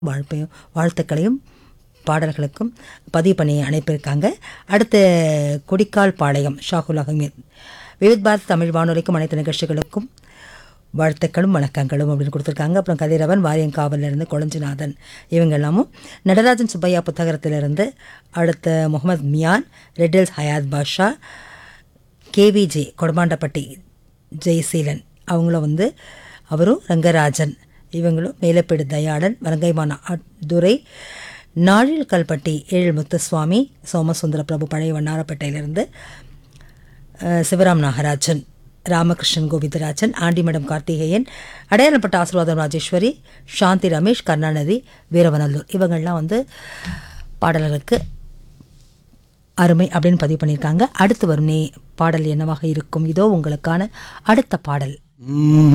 வாழ்ப்பையும் வாழ்த்துக்களையும் பாடல்களுக்கும் பதிவு பண்ணி அனுப்பியிருக்காங்க அடுத்து கொடிக்கால் பாளையம் ஷாகுல் அகமீத் விவித் பாரத் தமிழ் வானொலிக்கும் அனைத்து நிகழ்ச்சிகளுக்கும் வாழ்த்துக்களும் வணக்கங்களும் அப்படின்னு கொடுத்துருக்காங்க அப்புறம் கதிரவன் வாரியங்காவலிருந்து கொளஞ்சிநாதன் இவங்க எல்லாமும் நடராஜன் சுப்பையா புத்தகத்திலிருந்து அடுத்த முகமது மியான் ரெட்டில்ஸ் ஹயாத் பாஷா கேவிஜே கொடமாண்டப்பட்டி ஜெயசீலன் அவங்களும் வந்து அவரும் ரங்கராஜன் இவங்களும் மேலப்பேடு தயாளன் வலங்கைமான துரை நாழில் கல்பட்டி ஏழு முத்துசுவாமி சோமசுந்தர பிரபு பழைய வண்ணாரப்பேட்டையிலிருந்து அஹ், சிவராம் நாகராஜன் ராமகிருஷ்ணன் கோவிந்தராஜன் ஆண்டிமடம் கார்த்திகேயன் அடையாளப்பட்ட ஆசீர்வாதம் ராஜேஸ்வரி சாந்தி ரமேஷ் கருணாநிதி வீரவநல்லூர் இவங்கள்லாம் வந்து பாடல்களுக்கு அருமை அப்படின்னு பதிவு பண்ணியிருக்காங்க அடுத்து வரும் நே பாடல் என்னவாக இருக்கும் இதோ உங்களுக்கான அடுத்த பாடல்